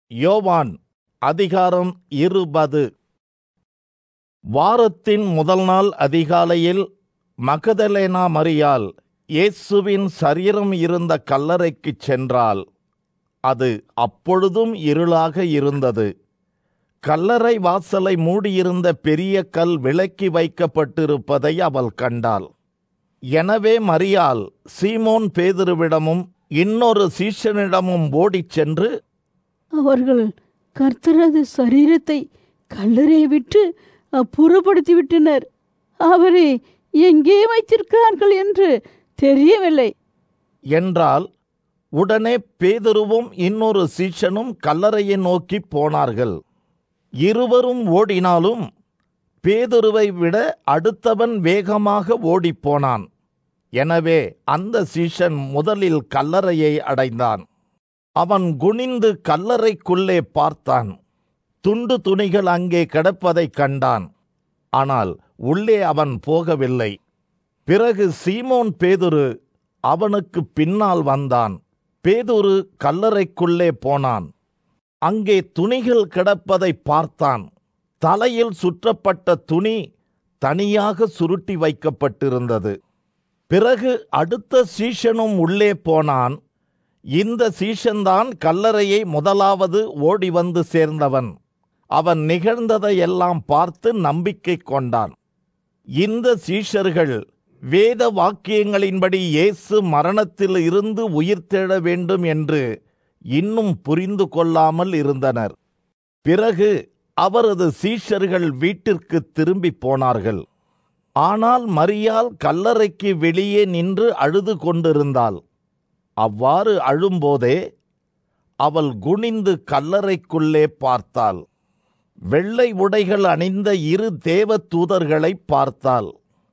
யோவான் அதிகாரம் இருபது வாரத்தின் முதல் நாள் அதிகாலையில் மகதலேனா மரியாள் இயேசுவின் சரீரம் இருந்த கல்லறைக்குச் சென்றாள் அது அப்பொழுதும் இருளாக இருந்தது கல்லறை வாசலை மூடியிருந்த பெரிய கல் விலக்கி வைக்கப்பட்டிருப்பதை அவள் கண்டாள் எனவே மரியாள் சீமோன் பேதுருவிடமும் இன்னொரு சீஷனிடமும் ஓடிச் சென்று அவர்கள் கர்த்தரது சரீரத்தை கல்லறையை விட்டு அப்புறப்படுத்தி விட்டனர் அவரை எங்கே வைத்திருக்கிறார்கள் என்று தெரியவில்லை என்றால் உடனே பேதுருவும் இன்னொரு சீஷனும் கல்லறையை நோக்கி போனார்கள் இருவரும் ஓடினாலும் பேதுருவை விட அடுத்தவன் வேகமாக ஓடிப்போனான் எனவே அந்த சீஷன் முதலில் கல்லறையை அடைந்தான் அவன் குனிந்து கல்லறைக்குள்ளே பார்த்தான் துண்டு துணிகள் அங்கே கிடப்பதைக் கண்டான் ஆனால் உள்ளே அவன் போகவில்லை பிறகு சீமோன் பேதுரு அவனுக்கு பின்னால் வந்தான் பேதுரு கல்லறைக்குள்ளே போனான் அங்கே துணிகள் கிடப்பதை பார்த்தான் தலையில் சுற்றப்பட்ட துணி தனியாக சுருட்டி வைக்கப்பட்டிருந்தது பிறகு அடுத்த சீஷனும் உள்ளே போனான் இந்த சீஷன்தான் கல்லறையை முதலாவது ஓடி வந்து சேர்ந்தவன் அவன் நிகழ்ந்ததையெல்லாம் பார்த்து நம்பிக்கை கொண்டான் இந்த சீஷர்கள் வேத வாக்கியங்களின்படி இயேசு மரணத்தில் இருந்து உயிர் தேட வேண்டும் என்று இன்னும் புரிந்து கொள்ளாமல் இருந்தனர் பிறகு அவரது சீஷர்கள் வீட்டிற்கு திரும்பி போனார்கள் ஆனால் மரியாள் கல்லறைக்கு வெளியே நின்று அழுது கொண்டிருந்தாள் அவ்வாறு அழும்போதே அவள் குனிந்து கல்லறைக்குள்ளே பார்த்தாள் வெள்ளை உடைகள் அணிந்த இரு தேவ தூதர்களை பார்த்தாள்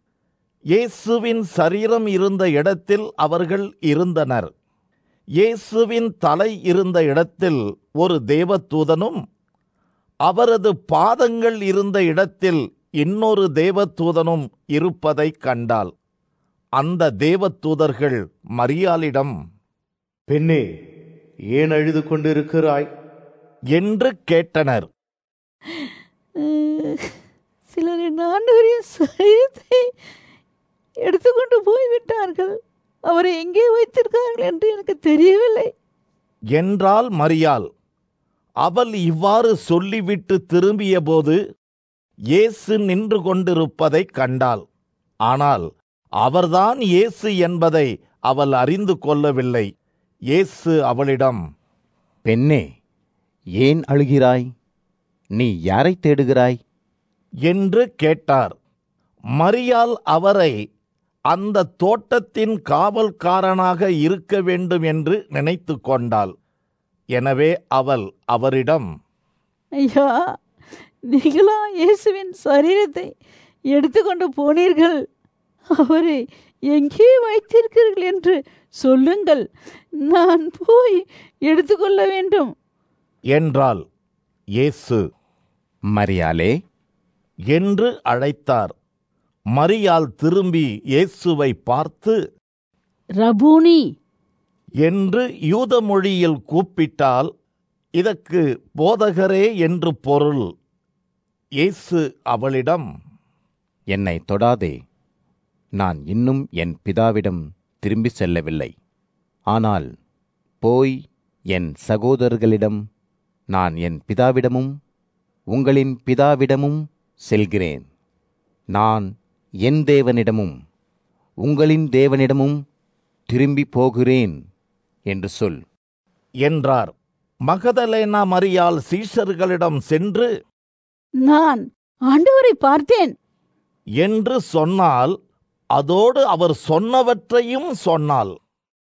இயேசுவின் சரீரம் இருந்த இடத்தில் அவர்கள் இருந்தனர் இயேசுவின் தலை இருந்த இடத்தில் ஒரு தேவதூதனும் அவரது பாதங்கள் இருந்த இடத்தில் இன்னொரு தேவதூதனும் இருப்பதைக் கண்டாள் அந்த தேவதூதர்கள் மரியாளிடம் பெண்ணே ஏன் அழுது கொண்டிருக்கிறாய் என்று கேட்டனர் அஹ், சிலர் என் ஆண்டவரின் சரீரத்தை எடுத்துக்கொண்டு போய்விட்டார்கள் அவரை எங்கே வைத்திருக்கிறார்கள் என்று எனக்கு தெரியவில்லை என்றாள் மரியாள் அவள் இவ்வாறு சொல்லிவிட்டு திரும்பியபோது இயேசு நின்று கொண்டிருப்பதைக் கண்டாள் ஆனால் அவர்தான் இயேசு என்பதை அவள் அறிந்து கொள்ளவில்லை இயேசு அவளிடம் பெண்ணே ஏன் அழுகிறாய் நீ யாரை தேடுகிறாய் என்று கேட்டார் மரியாள் அவரை அந்த தோட்டத்தின் காவல்காரனாக இருக்க வேண்டும் என்று நினைத்து கொண்டாள் எனவே அவள் அவரிடம் ஐயா நீங்களா இயேசுவின் சரீரத்தை எடுத்துக்கொண்டு போனீர்கள் அவரை எங்கே வைத்திருக்கிறீர்கள் என்று சொல்லுங்கள் நான் போய் எடுத்துக்கொள்ள வேண்டும் என்றாள் இயேசு மரியாளே என்று அழைத்தார் மரியாள் திரும்பி இயேசுவை பார்த்து ரபூனி என்று யூத மொழியில் கூப்பிட்டால் இதற்கு போதகரே என்று பொருள் இயேசு அவளிடம் என்னை தொடாதே நான் இன்னும் என் பிதாவிடம் திரும்பி செல்லவில்லை ஆனால் போய் என் சகோதரர்களிடம் நான் என் பிதாவிடமும் உங்களின் பிதாவிடமும் செல்கிறேன் நான் என் தேவனிடமும் உங்களின் தேவனிடமும் திரும்பி போகிறேன் என்று சொல் என்றார் மகதலேனா மரியாள் சீஷர்களிடம் சென்று நான் ஆண்டவரை பார்த்தேன் என்று சொன்னால் அதோடு அவர் சொன்னவற்றையும் சொன்னாள்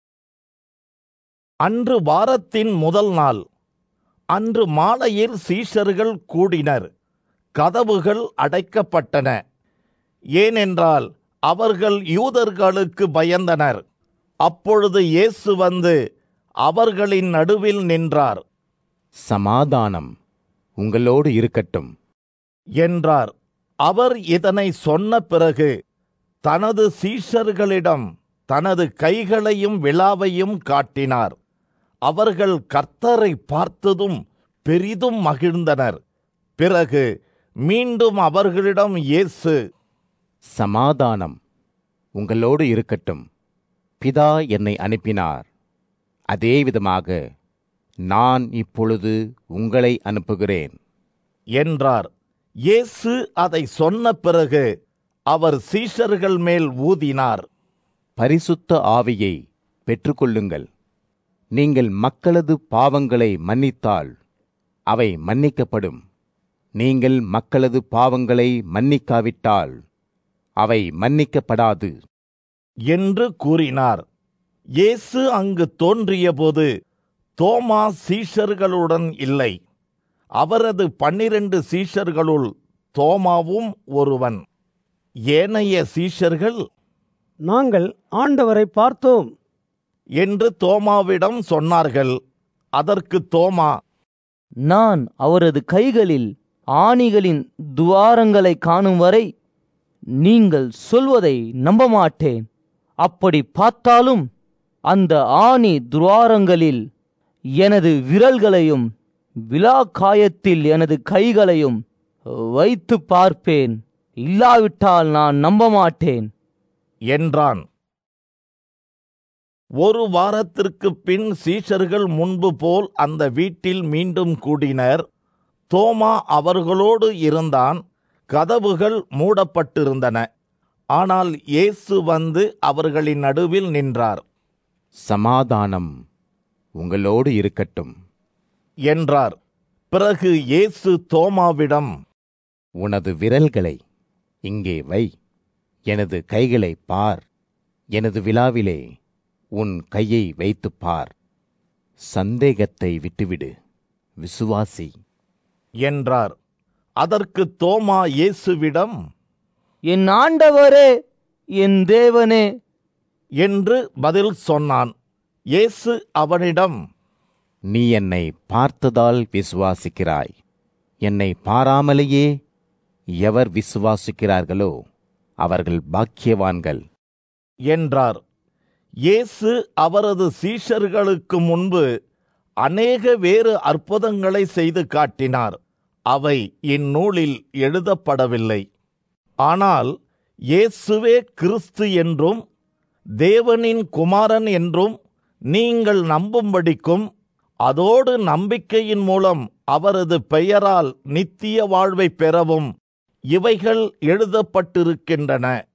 அன்று வாரத்தின் முதல் நாள் அன்று மாலையில் சீஷர்கள் கூடினர் கதவுகள் அடைக்கப்பட்டன ஏனென்றால் அவர்கள் யூதர்களுக்கு பயந்தனர் அப்பொழுது இயேசு வந்து அவர்களின் நடுவில் நின்றார் சமாதானம் உங்களோடு இருக்கட்டும் என்றார் அவர் இதனை சொன்ன பிறகு தனது சீஷர்களிடம் தனது கைகளையும் விழாவையும் காட்டினார் அவர்கள் கர்த்தரை பார்த்ததும் பெரிதும் மகிழ்ந்தனர் பிறகு மீண்டும் அவர்களிடம் இயேசு சமாதானம் உங்களோடு இருக்கட்டும் பிதா என்னை அனுப்பினார் அதே விதமாக நான் இப்பொழுது உங்களை அனுப்புகிறேன் என்றார் இயேசு அதை சொன்ன பிறகு அவர் சீஷர்கள் மேல் ஊதினார் பரிசுத்த ஆவியை பெற்றுக்கொள்ளுங்கள் நீங்கள் மக்களது பாவங்களை மன்னித்தால் அவை மன்னிக்கப்படும் நீங்கள் மக்களது பாவங்களை மன்னிக்காவிட்டால் அவை மன்னிக்கப்படாது என்று கூறினார் இயேசு அங்கு தோன்றியபோது தோமா சீஷர்களுடன் இல்லை அவரது பன்னிரண்டு சீஷர்களுள் தோமாவும் ஒருவன் ஏனைய சீஷர்கள் நாங்கள் ஆண்டவரை பார்த்தோம் என்று தோமாவிடம் சொன்னார்கள் அதற்கு தோமா நான் அவரது கைகளில் ஆணிகளின் துவாரங்களை காணும் வரை நீங்கள் சொல்வதை நம்ப மாட்டேன் அப்படி பார்த்தாலும் அந்த ஆணி துவாரங்களில் எனது விரல்களையும் விழா காயத்தில் எனது கைகளையும் வைத்து பார்ப்பேன் இல்லாவிட்டால் நான் நம்ப மாட்டேன் என்றான் ஒரு வாரத்திற்கு பின் சீஷர்கள் முன்பு போல் அந்த வீட்டில் மீண்டும் கூடினர் தோமா அவர்களோடு இருந்தான் கதவுகள் மூடப்பட்டிருந்தன ஆனால் இயேசு வந்து அவர்களின் நடுவில் நின்றார் சமாதானம் உங்களோடு இருக்கட்டும் என்றார் பிறகு இயேசு தோமாவிடம் உனது விரல்களை இங்கே வை எனது கைகளை பார் எனது விழாவிலே உன் கையை வைத்துப் பார் சந்தேகத்தை விட்டுவிடு விசுவாசி என்றார் அதற்கு தோமா இயேசுவிடம் என் ஆண்டவரே என் தேவனே என்று பதில் சொன்னான் இயேசு அவனிடம் நீ என்னை பார்த்ததால் விசுவாசிக்கிறாய் என்னை பாராமலேயே எவர் விசுவாசிக்கிறார்களோ அவர்கள் பாக்கியவான்கள் என்றார் இயேசு அவரது சீஷர்களுக்கு முன்பு அநேக வேறு அற்புதங்களை செய்து காட்டினார் அவை இந்நூலில் எழுதப்படவில்லை ஆனால் இயேசுவே கிறிஸ்து என்றும் தேவனின் குமாரன் என்றும் நீங்கள் நம்பும்படிக்கும் அதோடு நம்பிக்கையின் மூலம் அவரது பெயரால் நித்திய வாழ்வை பெறவும் இவைகள் எழுதப்பட்டிருக்கின்றன